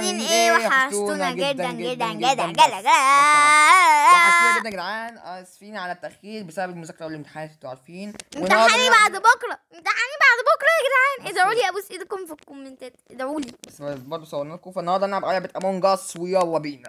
عاملين ايه وحشتونا جدا جدا جدا جدا بس. جدا وحشتونا جدا يا جدعان اسفين على التأخير بسبب المذاكرة والامتحانات انتوا عارفين امتحاني والنهاردة بعد بكره امتحاني بعد بكره يا جدعان ادعوا لي ابوس ايدكم في الكومنتات ادعوا لي بس برضه صورنا لكم فالنهارده نلعب لعبة امونج اس ويلا بينا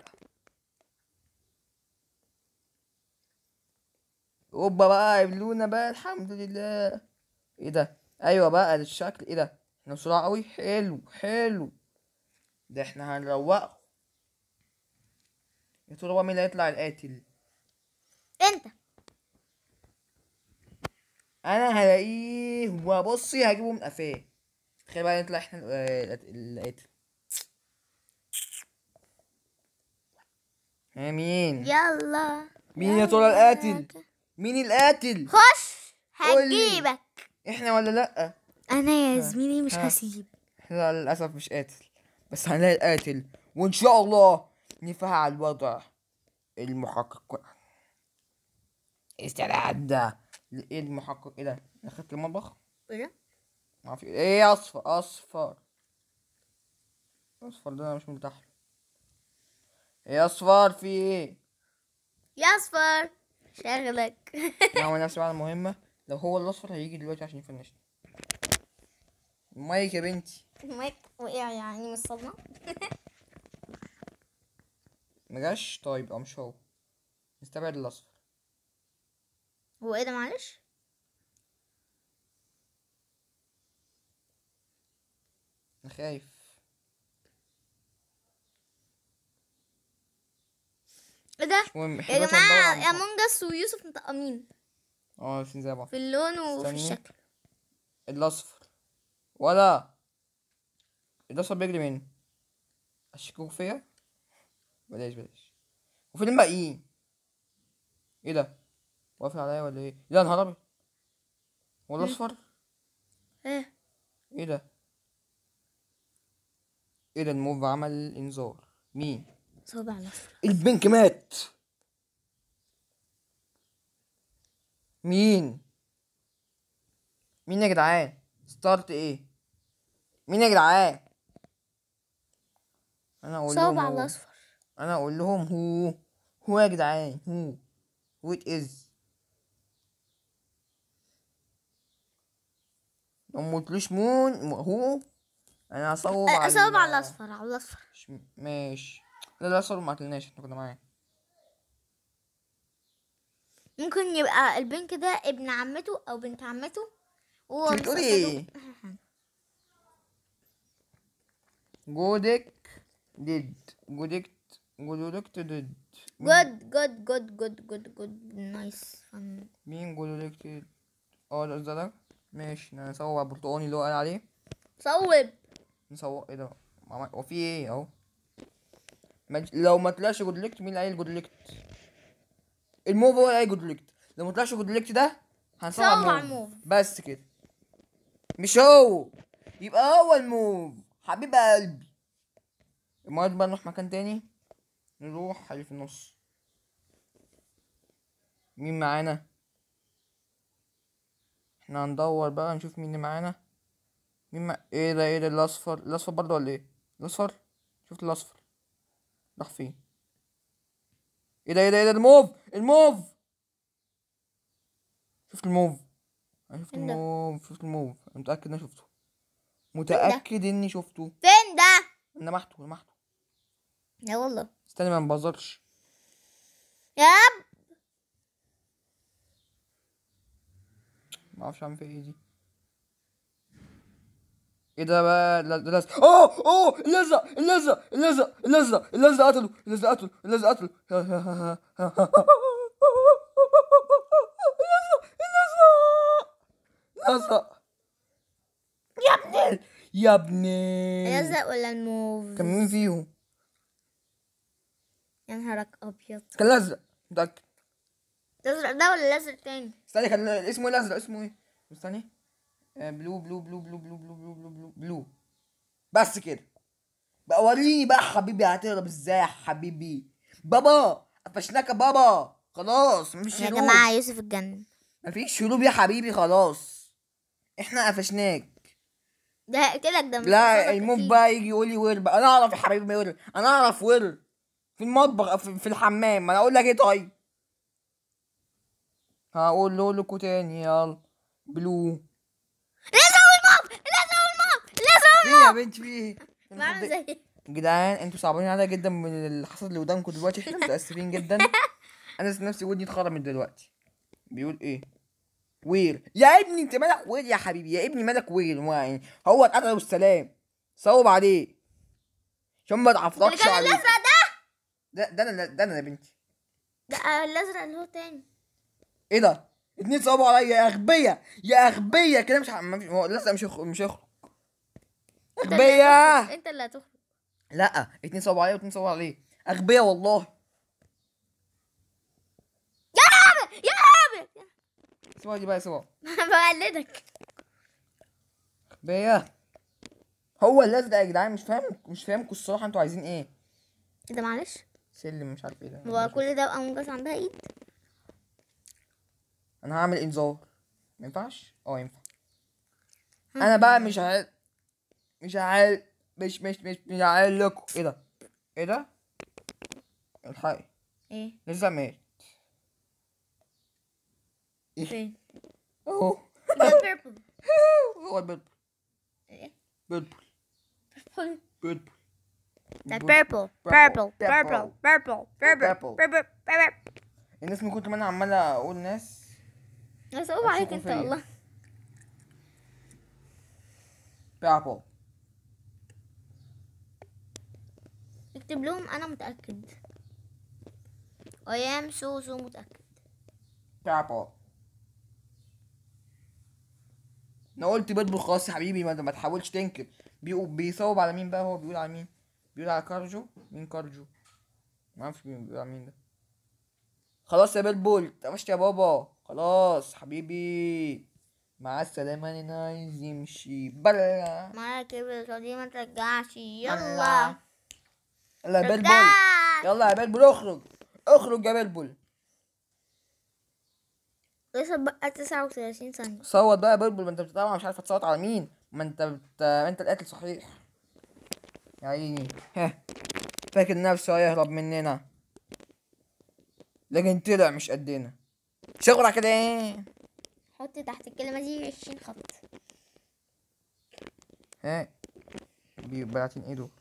اوبا بقى قبلونا بقى الحمد لله ايه ده ايوه بقى الشكل ايه ده احنا بسرعة قوي حلو حلو ده احنا هنروقه يا ترى بقى مين اللي هيطلع القاتل انت انا هلاقيه وبصي هجيبه من قفاه تخيل بقى نطلع احنا ال- ال- القاتل ها مين يلا مين يا ترى القاتل مين القاتل خش قولي. هجيبك احنا ولا لا انا يا زميلي مش ها. هسيب احنا للاسف مش قاتل بس هنلاقي القاتل وان شاء الله نفعل وضع المحقق استعد ايه المحقق ايه ده دخلت المطبخ ايه ما في ايه اصفر اصفر اصفر ده انا مش مرتاح له ايه اصفر في ايه يا اصفر شغلك نعمل نفسي بعد المهمة لو هو الاصفر هيجي دلوقتي عشان يفنشني المايك يا بنتي المايك وقع يعني من الصدمه مجاش طيب اه مش هو نستبعد الاصفر هو ايه ده معلش انا خايف ايه ده المهم يا احنا دلوقتي هندور جماعه على يا المحقق. مونجس ويوسف مطقمين اه الاثنين زي بعض في اللون وفي استني. الشكل الاصفر ولا الاصفر بيجري مني اشكوك فيا بلاش بلاش وفين الباقيين ايه ده واقف عليا ولا ايه لا نهار ابيض هو الاصفر ايه ايه ده ايه ده الموف عمل انذار مين صوب على الاصفر البنك مات مين مين يا جدعان ستارت ايه مين يا جدعان انا اقول صوب لهم على هو. الاصفر انا اقول لهم هو هو يا جدعان هو هو ات از لو مقلتلوش مون هو انا هصوب على صوب ال- على الاصفر على الاصفر مش- ماشي لا لا اصلا ما قتلناش احنا كنا معاه ممكن يبقى البنك ده ابن عمته او بنت عمته وهو انت بتقولي مسقطه. ايه جودك ديد جودكت جودكت ديد جود جود جود جود جود جود نايس فن مين جودكت اه ده ده ماشي انا نصور على البرتقاني اللي هو قال عليه صوب نصور ايه ده ما عمل- هو في ايه اهو ما- لو ما طلعش جودليكت مين اللي قايل جودليكت الموف هو اللي قايل جودليكت لو ما طلعش جودليكت ده هنصور صور على على الموف الموف. بس كده مش هو يبقى هو الموف حبيب قلبي المرة دي بقى نروح مكان تاني نروح اللي في النص مين معانا احنا هندور بقى نشوف مين اللي معانا مين مع... ايه ده ايه ده الاصفر الاصفر برضه ولا ايه الاصفر شفت الاصفر راح فين ايه ده ايه ده ايه ده الموف الموف شفت الموف انا شفت فين ده؟ الموف شفت الموف انا متاكد اني شفته متاكد اني شفته فين ده انا لمحته لمحته لا والله استنى ما نبظرش ياب ما اعرفش اعمل فيها ايه دي ايه ده بقى لا- ده لازق اوه اوه الازرق الازرق الازرق الازرق الازرق قتله الازرق قتله الازرق قتله الازرق الازرق يا ابني يا ابني الازرق ولا الموف كان مين فيهم يا نهارك ابيض كان الازرق متاكد الازرق ده ولا الازرق التاني استني كان اسمه ايه الازرق اسمه ايه استني آه، بلو بلو بلو بلو بلو بلو بلو بلو بلو بلو بس كده بقى وريني بقى حبيبي هتهرب ازاي يا حبيبي بابا قفشناك يا بابا خلاص مفيش يا هروب جماعه يوسف اتجنن مفيش هروب يا حبيبي خلاص احنا قفشناك ده قلت لك ده مش لا قصادك الموف أكيد. بقى يجي يقول لي وير بقى انا اعرف يا حبيبي وير انا اعرف وير في المطبخ في, في الحمام ما انا اقول لك ايه طيب هقول له لكم تاني يلا بلو لازم اقول مام لازم اقول مام لازم في إيه يا بنت في ايه اقول بعمل زي جدعان انتوا صعبانين عليا جدا من اللي حصل اللي قدامكم دلوقتي احنا متاسفين جدا انا ذات نفسي ودني اتخرمت دلوقتي بيقول ايه وير يا ابني انت مالك وير يا حبيبي يا ابني مالك وير هو يعني هو اتقتل والسلام صوب عليه عشان ما اللي تعفركش كان عليه الازرق ده ده ده انا ده انا يا بنتي ده آه، الازرق اللي هو تاني ايه ده اتنين صوابوا عليا يا اغبية يا اغبية كده مش ه... ما في- هو لسه مش هيخ... مش هيخرج انت اللي اغبية هتخرج. انت اللي هتخرج لا اتنين صوابوا عليا واتنين صوابوا عليه اغبية والله يا عم يا عم سيبها دي بقى سيبها بقلدك اغبية هو الازرق يا جدعان مش فاهم مش فاهمكم الصراحة انتوا عايزين ايه ايه ده معلش سلم مش عارف ايه ده هو كل ده بقى منقص عندها ايد انا هعمل انذار ما ينفعش اه ينفع انا بقى مش عارف مش عارف مش مش مش مش عارف لكم ايه ده ايه ده الحقي ايه لسه مات فين اهو ده بيربل هو البيربل ايه بيربل بيربل بيربل ده بيربل Purple. بيربل بيربل بيربل Purple. بيربل بيربل الناس من كتر ما انا عمال اقول ناس بس هو عليك هتشوفوا انت فيا. والله بيربل اكتب لهم انا متاكد ايام سو سو متاكد بيربل انا قلت بيربل خلاص يا حبيبي ما, ما تحاولش تنكر بيقول بيصوب على مين بقى هو بيقول على مين بيقول على كارجو مين كارجو ما اعرفش مين بيقول على مين ده خلاص يا بيربل قفشت يا بابا خلاص حبيبي مع السلامة انا عايز يمشي بلا معاك كبر دي ما ترجعش يلا يلا يلا يا بيربل رجعت يلا يا بيربل اخرج اخرج يا بيربل لسه بقى 39 ثانية صوت بقى يا بلبل ما انت طبعا مش عارفه تصوت على مين ما انت بت... انت القاتل صحيح يا عيني ها فاكر نفسه هيهرب مننا لكن طلع مش قدنا شغل كده ايه حط تحت الكلمة دي 20 خط ها بيبعتين ايه دول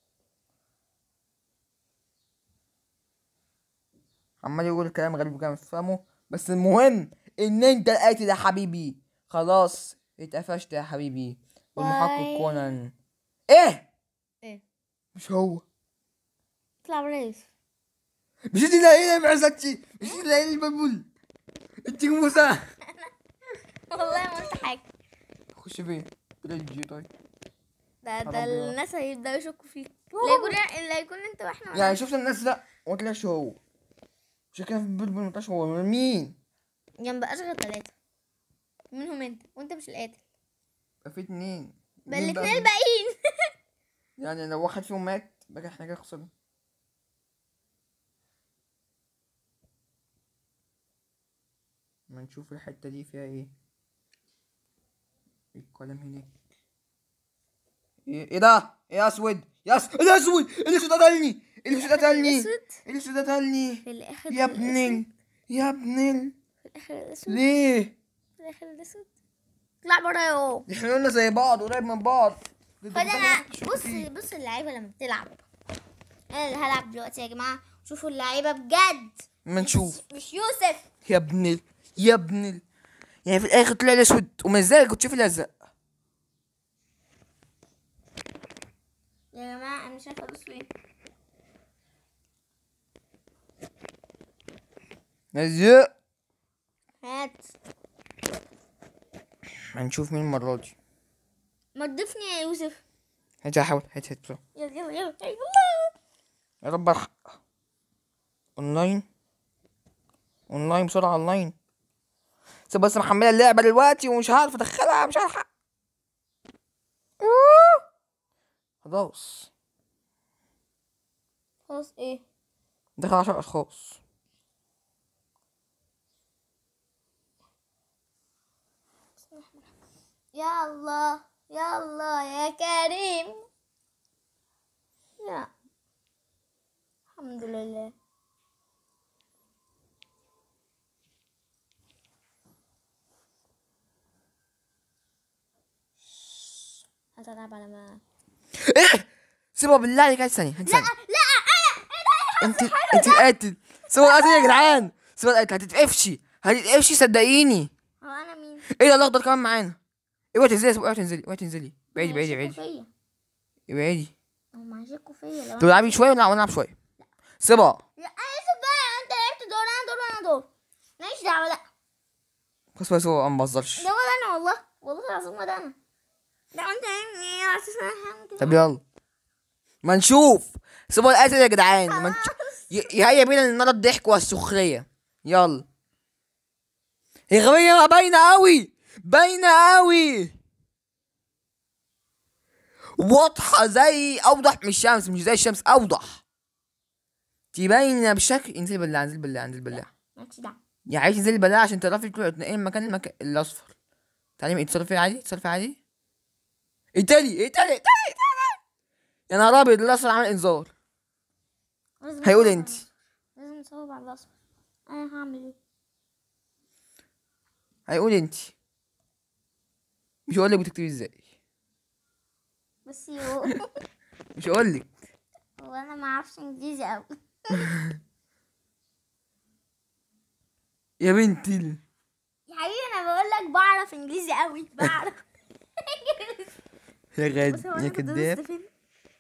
عمال يقول كلام غريب كده مش فاهمه بس المهم ان انت القاتل يا حبيبي خلاص اتقفشت يا حبيبي والمحقق باي. كونان ايه ايه مش هو اطلع بريس مش انت اللي قايله بعزتي مش انت اللي قايله البلبل انت موسى والله ما قلت حاجة خش فين رجي طيب ده ربنا. ده الناس هيبدأوا يشكوا فيك لا يكون لا يكون انت واحنا يعني شفت الناس ده وما طلعش هو عشان كده في البلبل ما طلعش هو مين جنب اشغل ثلاثة منهم انت وانت مش القاتل يبقى في اتنين بل مين بقى الاتنين الباقيين يعني لو واحد فيهم مات بقى احنا كده خسرنا ما نشوف الحتة دي فيها ايه القلم هناك ايه ايه ده ايه اسود يا اس ايه الاسود الاسود قتلني الاسود قتلني الأسود؟ الاسود قتلني في الاخر يا الأسود. ابن ال- يا ابن ال- في الاخر الاسود ليه في الاخر الاسود اطلع برا يو احنا قلنا زي بعض قريب من بعض خد انا بص بص اللعيبه لما بتلعب انا اللي هلعب دلوقتي يا جماعه شوفوا اللعيبه بجد ما نشوف مش يوسف يا ابن ال... يا ابن ال... يعني في الاخر طلع الاسود ومن ازاي كنت شايف الازرق يا جماعه انا مش عارفه ادوس فين ازرق هات هنشوف مين المرة دي ما تضيفني يا يوسف هات هحاول هات هات بسرعة يلا يلا يلا يلا يا رب الحق اونلاين اونلاين بسرعة اونلاين بس بس محملة اللعبة دلوقتي ومش عارف ادخلها مش عارف أحقق. أوه. خلاص خلاص ايه دخل عشر اشخاص يا الله يلا يا كريم لا الحمد لله هتلعب على ما ايه سيبها بالله عليك عايز ثانيه هات لا ثانيه لا انا انت انت القاتل سيبها القاتل يا جدعان سيبها القاتل هتتقفشي هتتقفشي صدقيني هو انا مين ايه ده الاخضر كمان معانا اوعي تنزلي اوعي تنزلي اوعي تنزلي بعيدي بعيدي بعيدي بعيدي بعيدي هو معاش كوفية لو طب العبي شويه ولا نلعب شويه سيبها لا انا بقى انت لعبت دور انا دور وانا دور ماليش دعوه لا بس بس هو ما بهزرش ده ولا انا والله والله العظيم ما ده انا ده انت يعني على اساس انا هعمل كده طب يلا ما نشوف سيبوا القاتل يا جدعان ما نش... ي- هيا بينا نرى الضحك والسخريه يلا هي غبية باينة قوي باينة قوي واضحة زي أوضح من الشمس مش زي الشمس أوضح دي باينة بشكل انزل بالله انزل بالله انزل بالله مالكش دعوه يعني عايز تنزل بالله عشان تعرفي تروحي تنقلي من مكان المكان الأصفر تعالي اتصرفي عادي اتصرفي عادي اقتلي اقتلي اقتلي اقتلي يا نهار أبيض الأصفر عمل إنذار لازم هيقول نصوب انت على- لازم نصوب على الاصفر انا هعمل ايه هيقول انت مش هقول لك بتكتبي ازاي بس يو مش هقول لك هو انا ما اعرفش انجليزي قوي يا بنتي ال- يا حبيبي انا بقول لك بعرف انجليزي قوي بعرف يا غاد بس هو يا انا كنت كداب دوست فين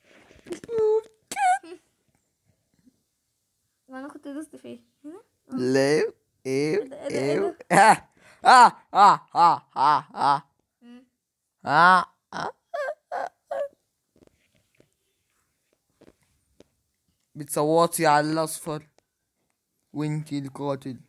وانا كنت دوست فين هنا لا ايه ده- ده- ايه اه اه اه اه اه اه مم. اه اه بتصوتي على الاصفر وانتي القاتل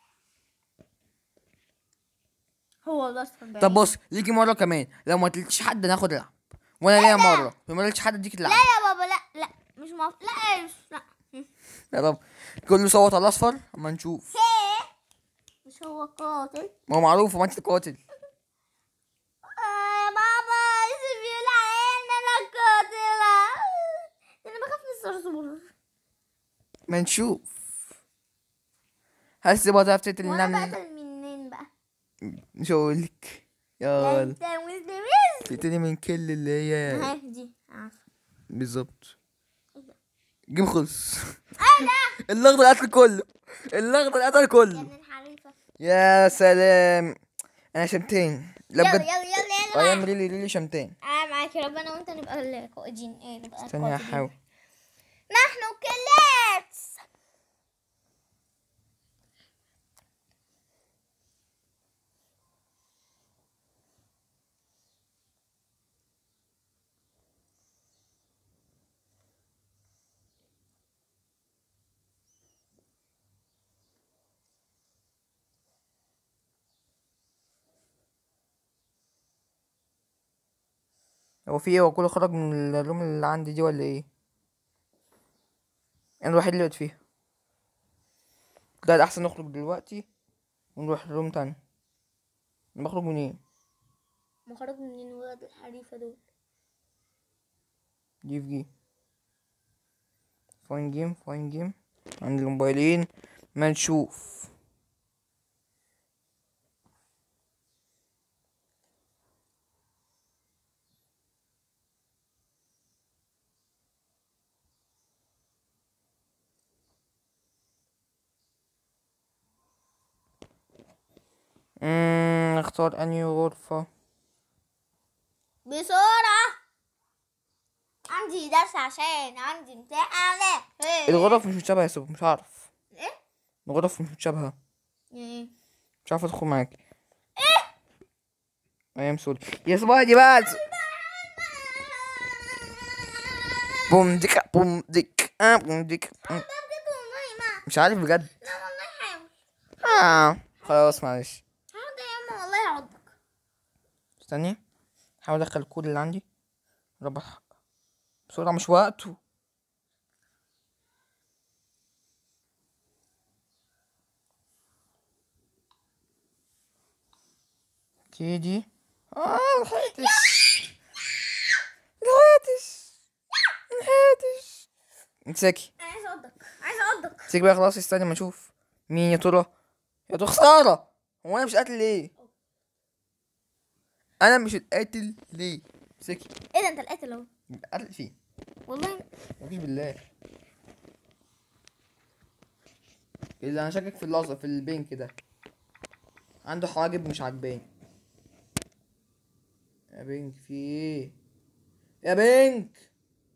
هو الاصفر بعيد. طب بص ليكي مره كمان لو ما قتلتش حد ناخد العب وانا ليا مره لو ما قتلتش حد اديك لا العب يا بابا لا لا مش موافق لا مش لا يا رب كله صوت على الاصفر اما نشوف هي مش هو قاتل ما هو معروف ما انت القاتل آه يا بابا يوسف يقول عليا ان انا قاتلة انا بخاف من الصرصور ما نشوف هسه بقى تعرف تقتل وانا النمل بقتل منين بقى مش هقولك ده يلا انت مسلمين تقتلي من كل اللي هي اهي دي عارفة بالظبط ايه ده؟ جيم خلص الاخضر قتل كله الاخضر قتل يا كله ابن الحريفة يا سلام انا شمتين لا يلا بجد يلا يلا يلا ايام ريلي ريلي شمتين انا معاك يا رب انا وانت نبقى القائدين ايه نبقى استني القائدين. احاول نحن كلاتس هو في ايه هو كله خرج من الروم اللي عندي دي ولا ايه انا الوحيد اللي قلت فيها ده احسن نخرج دلوقتي ونروح روم تاني أنا بخرج منين مخرج من ولاد الحريفة دول دي في جي فاين جيم فاين جيم عند الموبايلين ما نشوف امم اختار انهي غرفة بسرعة عندي درس عشان عندي امتحان الغرف مش متشابهة يا سوب مش هعرف ايه الغرف مش متشابهة ايه مش عارف ادخل معاك ايام سوري يا صباحي دي بقى بوم ديك بوم ديك آه بوم ديك لا آه. بجد والله ما مش عارف بجد لا والله حاول آه. خلاص معلش حاول يا اما والله هعضك استني حاول ادخل الكود اللي عندي ربح بسرعة مش وقته كيدي اه ملحقتش ملحقتش ملحقتش امسكي انا عايز اقضك عايز اقضك امسكي بقى خلاص استني ما اشوف مين يا ترى يا ترى خسارة هو انا مش قاتل ليه انا مش القاتل ليه امسكي ايه ده انت القاتل اهو قاتل فين والله مفيش بالله اللي انا شاكك في الازرق في البينك ده عنده حواجب مش عاجباني يا بينك في ايه يا بينك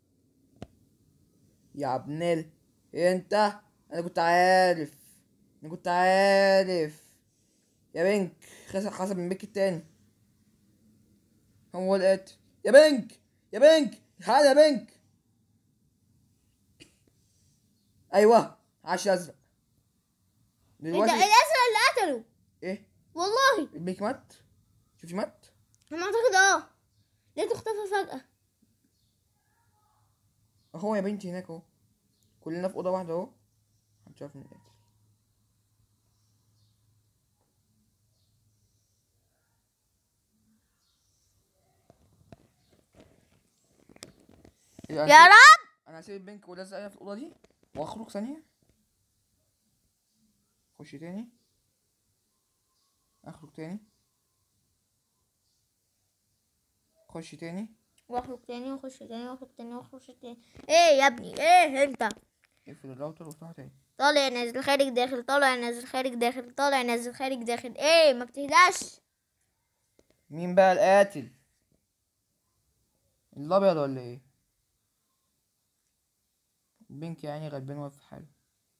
يا ابنل انت انا كنت عارف انا كنت عارف يا بينك خسر حسب من بيك التاني هو القاتل يا بينك يا بينك تعال يا بينك ايوه عاش ازرق ايه ده دلوقتي الازرق اللي قتله ايه والله البيك مات شوفي مات انا اعتقد اه لقيته اختفى فجأة اهو يا بنتي هناك اهو كلنا في اوضه واحده اهو هنشوف من القاتل إيه، أنا يا هسيب- رب انا هسيب البنك ولازق أنا في الاوضه دي واخرج ثانيه خش تاني اخرج تاني خش تاني واخرج تاني واخش تاني واخرج تاني واخش تاني ايه يا ابني ايه انت اقفل الراوتر وافتحه تاني طالع نازل خارج داخل طالع نازل خارج داخل طالع نازل خارج داخل ايه ما بتهداش مين بقى القاتل الابيض ولا ايه بينك يعني غلبان واقف في حاله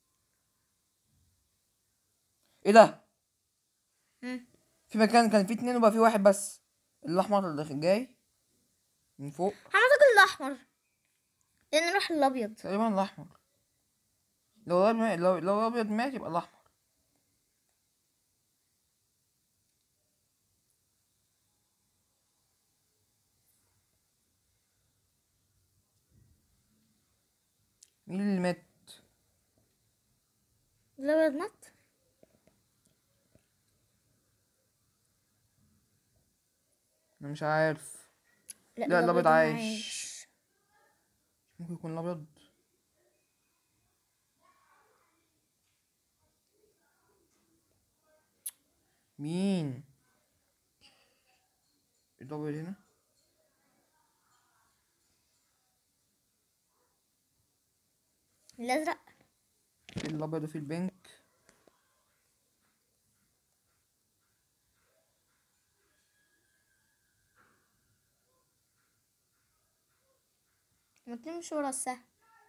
ايه ده مم. في مكان كان فيه اتنين وبقى فيه واحد بس الاحمر اللي جاي من فوق هنعتقد الاحمر لان نروح الابيض تقريبا الاحمر لو الابيض مات- لو لو الابيض مات يبقى الاحمر مين اللي مات الابيض مات انا مش عارف لا، الأبيض الأبيض عايش. ممكن يكون الابيض مين الابيض هنا الازرق في الابيض وفي البنك ما تمشي ورا السهم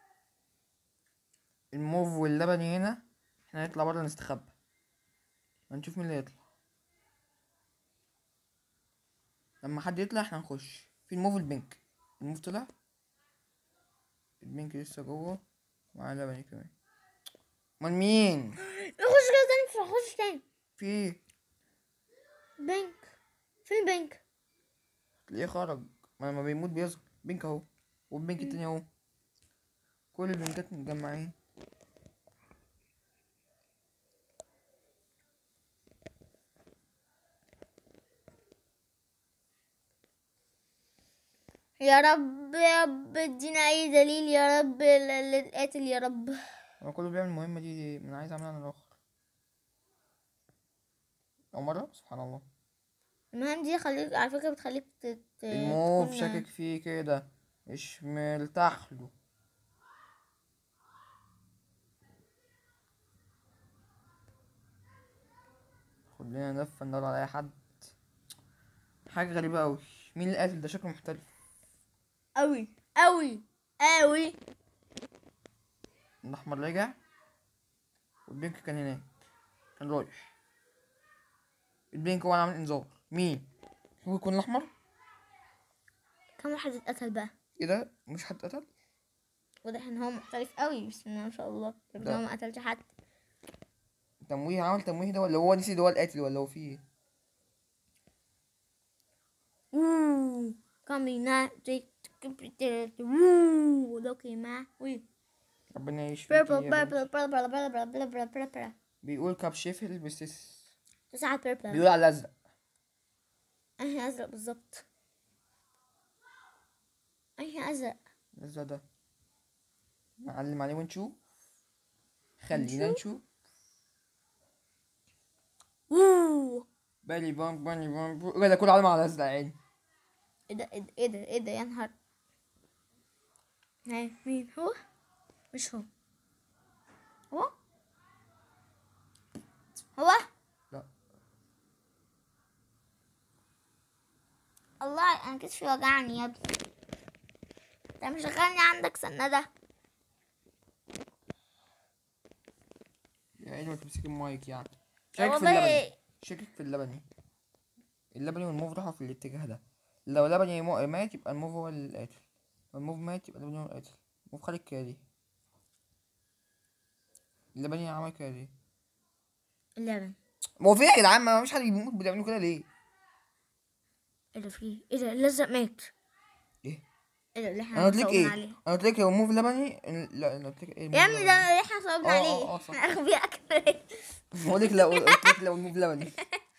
الموف واللبني هنا احنا هنطلع بره نستخبى هنشوف مين اللي يطلع لما حد يطلع احنا هنخش في الموف والبنك الموف طلع البنك لسه جوه مع اللبني كمان امال مين نخش كده تاني نخش تاني في ايه بنك فين بنك تلاقيه خرج ما لما بيموت بيظهر بنك اهو والبنك التاني اهو كل البنكات متجمعين يا رب يا رب ادينا اي دليل يا رب ل- للقاتل يا رب هو كله بيعمل المهمة دي انا عايز اعملها انا الاخر او مرة سبحان الله المهام دي خليك على فكرة بتخليك ت- ت- الموف تكون- شاكك فيه كده مش مرتاح له خد لنا لفة ندور على اي حد حاجة غريبة اوي مين القاتل ده شكله مختلف اوي اوي اوي الاحمر رجع والبينك كان هناك كان رايح البينك هو اللي عامل انذار مين هو يكون الاحمر كم واحد اتقتل بقى ايه ده مش حد قتل واضح ان هو محترف قوي بسم الله ما شاء الله بس ده. هو ما قتلش حد تمويه عمل تمويه ده ولا هو نسي ده هو القاتل ولا هو فيه ايه Ooh, coming at the Ooh, looking my wee. ربنا يشفيك Purple, يا بنت. purple, purple, purple, purple, purple, purple. بيقول كاب شيفل بس اس- تسعة purple. بيقول على الازرق اهي ازرق بالظبط أي أزرق الازرق ده نعلم عليه ونشوف خلينا نشوف أوه بالي بام باني بام بو ايه ده كل علم على الازرق عيني ايه ده ايه ده ايه ده ايه ده يا نهار هاي مين هو مش هو هو هو لا الله انا كتفي وجعني يا ابني انت مش شغلني عندك سنة يا عيني ما تمسك المايك يعني لا شاكك في والله اللبني شاكك في اللبني اللبني والموف راحوا في الاتجاه ده لو لبني مو- مات يبقى الموف هو القاتل لو الموف مات يبقى اللبني هو القاتل الموف خد الكاري اللبني عمل كاري اللبن ما هو في إيه يا جدعان ما مش حد بيموت بتعملوا كده ليه ايه ده في ايه ده الازرق مات ايه ايه ده اللي احنا انا قلت لك صوبنا ايه عليه انا قلت لك لو موف لبني إن- لا انا قلت لك ايه يا ابني ده اللي احنا صوبنا آه، عليه آه، آه، صح. اغبياء كده بقول لك لو قلت لك لو الموف لبني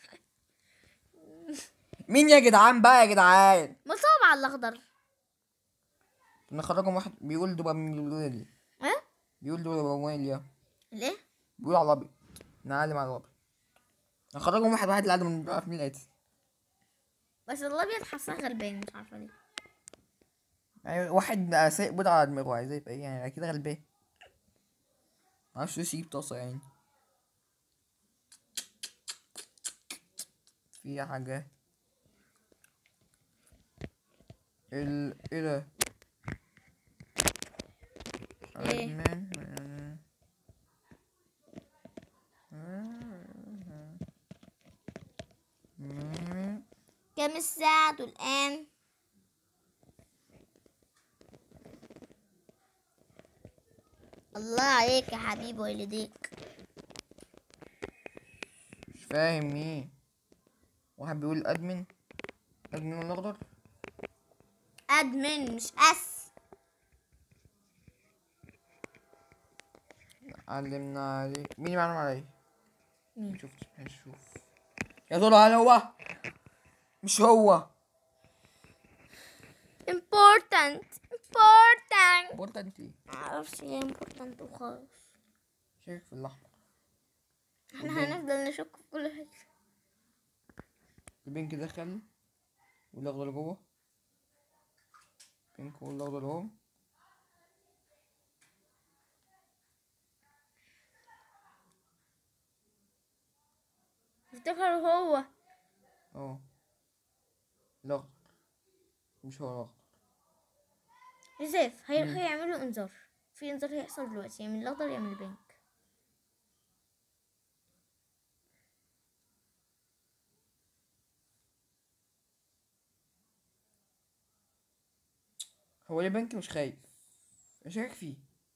مين يا جدعان بقى يا جدعان مصاب على الاخضر نخرجهم واحد بيقول دوبامين ها بيقول دوبامين يا ليه بيقول على الابيض نعلم على الابيض نخرجهم واحد واحد لحد ما نعرف مين القاتل بس الابيض حاساه غلبان مش عارفه ليه يعني واحد سايق بيض على دماغه عايز يبقى ايه يعني اكيد غلبان معرفش ليش يجيب طاسة يعني في حاجة ال ايه ده إيه؟ أدمان. كم الساعة الآن الله عليك يا حبيبي والديك مش فاهم مين واحد بيقول ادمن ادمن الاخضر ادمن مش اس علمنا عليك مين معلم علي مين؟ شفت هنشوف يا ترى هل هو مش هو important important بورتا انت ايه معرفش ايه important وخلاص شايف في الاحمر احنا هنفضل نشك في كل حاجة البينك دخل والاخضر جوه بينك والاخضر اهو افتكر هو اهو الاخضر مش هو الاخضر يوسف هي هيعملوا انذار في انذار هيحصل دلوقتي يعمل الاخضر يعمل البينك هو ليه بنك مش خايف مش شايف فيه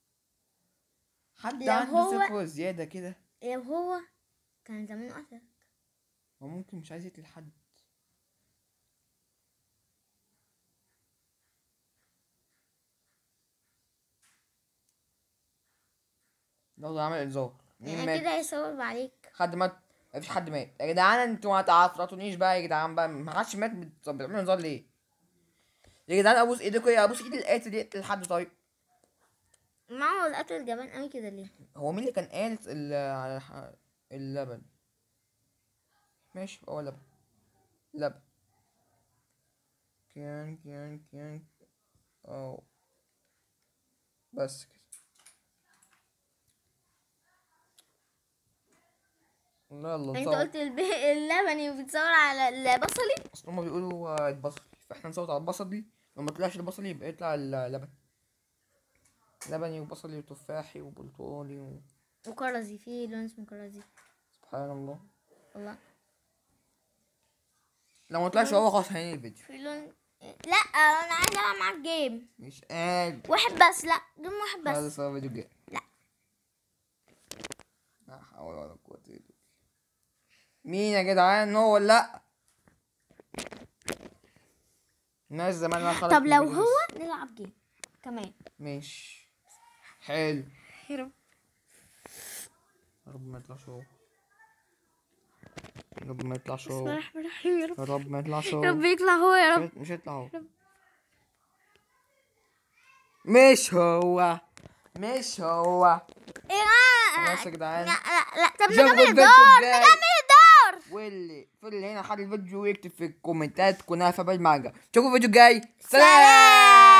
حد لو عنده هو- ثقة زيادة كده لو هو كان زمانه قتل هو ممكن مش عايز يقتل حد الأخضر عمل انذار مين يعني مات كده هيصوب عليك حد مات مفيش حد مات يا جدعان انتوا ما تعفرطونيش بقى يا جدعان بقى ما حدش مات بت- طب بتعملوا انذار ليه يا جدعان ابوس ايديكوا يا ابوس ايد القاتل يقتل حد طيب ما هو القتل جبان قوي كده ليه هو مين اللي كان قال ال- على الح- اللبن ماشي هو لبن لبن كان كان كان اه بس كده لا الله انت نصوت. قلت الب... اللبني وبتصور على البصلي اصل هما بيقولوا آه، البصل فاحنا نصوت على البصلي لو ما طلعش البصلي يبقى يطلع اللبن لبني وبصلي وتفاحي وبرتقالي و... وكرزي في لون اسمه كرزي سبحان الله والله لو ما طلعش هو خلاص هينهي الفيديو في لون لا انا عايزه العب معاك جيم مش قادر واحد بس لا جيم واحد هذا بس صار فيديو جيم لا. لا حول ولا قوة الا بالله مين يا جدعان هو ولا لا الناس زمان ما خلق طب لو هو نلعب جيم كمان ماشي حلو يا رب يا رب ما يطلعش هو يا رب ما يطلعش بسم هو الله الرحمن الرحيم يا رب يا رب ما يطلعش يا هو رب يطلع هو يا رب مش- مش هيطلع هو مش هو مش هو ايه لا خلاص يا جدعان لا لا لا طب شوفوا نكمل الفيديو الدور الجاي. نكمل الدور واللي في اللي هنا حد الفيديو يكتب في الكومنتات كنافه بالمانجا شوفوا الفيديو الجاي سلام سلام